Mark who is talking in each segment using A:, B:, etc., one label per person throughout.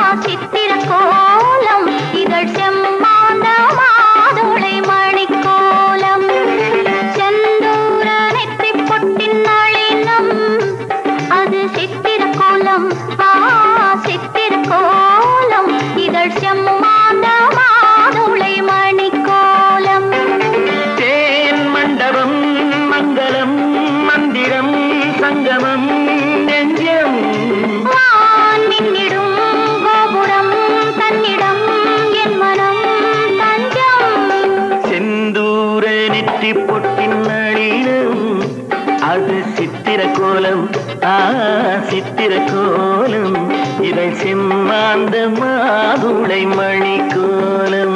A: சித்திர கோலம் இதழ் செம்மாந்த மாதுளை மணிக்கோலம் செந்தூர நெற்றி பொட்டின் நளினம் அது சித்திர கோலம் ஆ சித்திர கோலம் இதழ் செம்மாந்த மாதுளை மணிக்கோலம்
B: தேன் மண்டபம் மங்களம் மந்திரம் சங்கமம் நெஞ்சம்
A: வான் மின்னிடும் கோபுரம் தன்னிடம் என் மனம் தஞ்சம்
B: செந்தூர நெற்றி பொட்டின் நளினம் அது சித்திர கோலம் ஆ சித்திர கோலம் இதை செம்மாந்த மாதுளை மணி கோலம்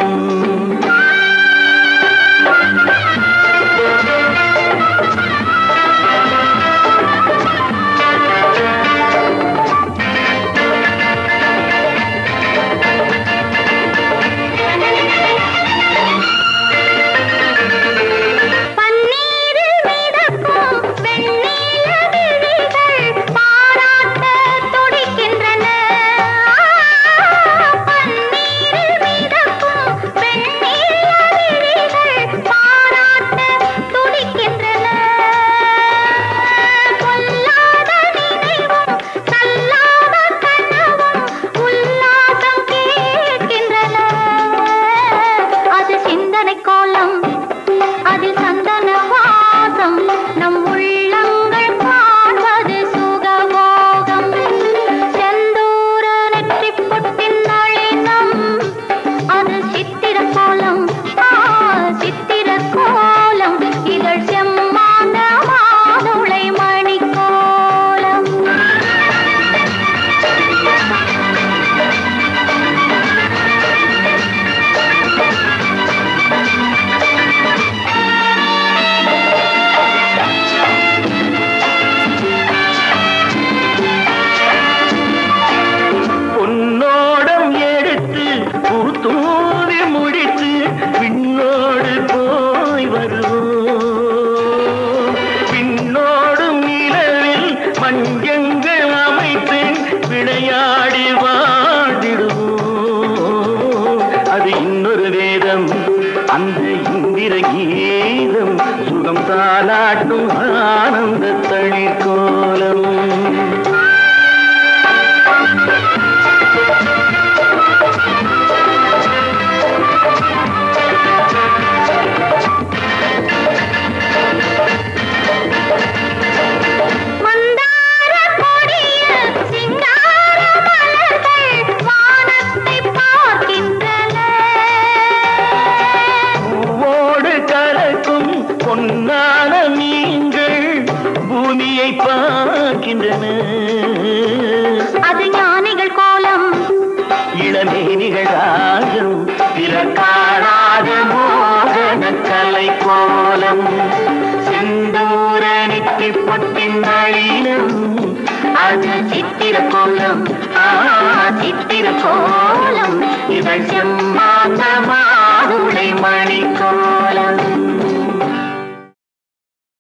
A: பன்னீரில் மிதக்கும் வெண்ணில விழிகள் பாராட்ட துடிக்கின்றன. பன்னீரில் மிதக்கும் வெண்ணில விழிகள் பாராட்ட துடிக்கின்றன. பொல்லாத நினைவும் தள்ளாத கனவும் உல்லாசம் கேட்கின்றன. அது சிந்தனை கோலம் அதில் சந்தன வாசம் நம் உள்ளங்கள் காண்பது சுகமோகம் செந்தூர நெற்றி பொட்டின் நளினம் அது சித்திர கோலம் ஆ சித்திர கோலம் இதழ் செம்மாந்த மாதுளை மணிக்கோலம்
B: பொன்னோடம் எடுத்து பூத்தூவி முடித்து விண்ணோடு போய் வருவோம் விண்ணோடும் நிலவில் மஞ்சங்கள் அமைத்து விளையாடி வாழ்ந்திடுவோம் அது இன்னொரு வேதம் அந்த இந்திர கீதம் சுகம் தாலாட்டும் ஆனந்த தளிர்கோலம்
A: மந்தார கொடியில் சிங்கார மலர்கள் வானத்தை பார்க்கின்றன
B: பூவோடு கலக்கும் பொன்னான மீன்கள் பூமியை பார்க்கின்றன
A: அது ஞானிகள் கோலம்
B: இளமேனிகள் ராகம் பிறர் காணாத மோகன கலை கோலம் செந்தூர நெற்றி பொட்டின் நளினம் அது சித்திர கோலம் ஆ சித்திர கோலம் இவள் செம்மாந்த மாதுளை மணி கோலம்